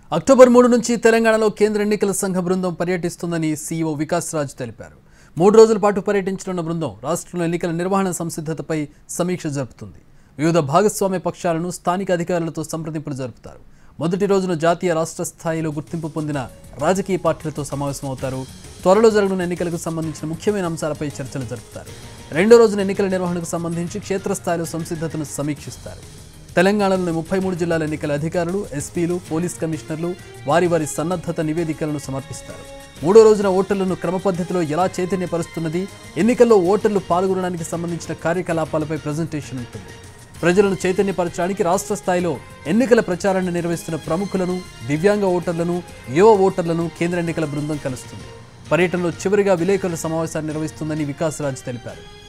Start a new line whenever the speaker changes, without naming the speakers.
October మూడు నుంచి తెలంగాణలో కేంద్ర ఎన్నికల సంఘ బృందం పర్యటిస్తుందని సీఈఓ వికాస్ రాజ్ తెలిపారు మూడు రోజుల పాటు పర్యటించనున్న బృందం రాష్ట్రంలో ఎన్నికల నిర్వహణ సంసిద్ధతపై సమీక్ష జరుపుతుంది వివిధ భాగస్వామ్య పక్షాలను స్థానిక అధికారులతో సంప్రదింపులు జరుపుతారు మొదటి రోజున జాతీయ రాష్ట్ర స్థాయిలో గుర్తింపు పొందిన రాజకీయ పార్టీలతో సమావేశమవుతారు త్వరలో జరగనున్న ఎన్నికలకు సంబంధించిన ముఖ్యమైన అంశాలపై చర్చలు జరుపుతారు రెండో రోజున ఎన్నికల నిర్వహణకు సంబంధించి క్షేత్రస్థాయిలో సంసిద్ధతను సమీక్షిస్తారు తెలంగాణలోని ముప్పై మూడు జిల్లాల ఎన్నికల అధికారులు ఎస్పీలు పోలీస్ కమిషనర్లు వారి వారి సన్నద్ధత నివేదికలను సమర్పిస్తారు మూడో రోజున ఓటర్లను క్రమపద్ధతిలో ఎలా చైతన్యపరుస్తున్నది ఎన్నికల్లో ఓటర్లు పాల్గొనడానికి సంబంధించిన కార్యకలాపాలపై ప్రజెంటేషన్ ఉంటుంది ప్రజలను చైతన్యపరచడానికి రాష్ట్ర స్థాయిలో ఎన్నికల ప్రచారాన్ని నిర్వహిస్తున్న ప్రముఖులను దివ్యాంగ ఓటర్లను యువ ఓటర్లను కేంద్ర ఎన్నికల బృందం కలుస్తుంది పర్యటనలో చివరిగా విలేకరుల సమావేశాన్ని నిర్వహిస్తుందని వికాస్ రాజ్ తెలిపారు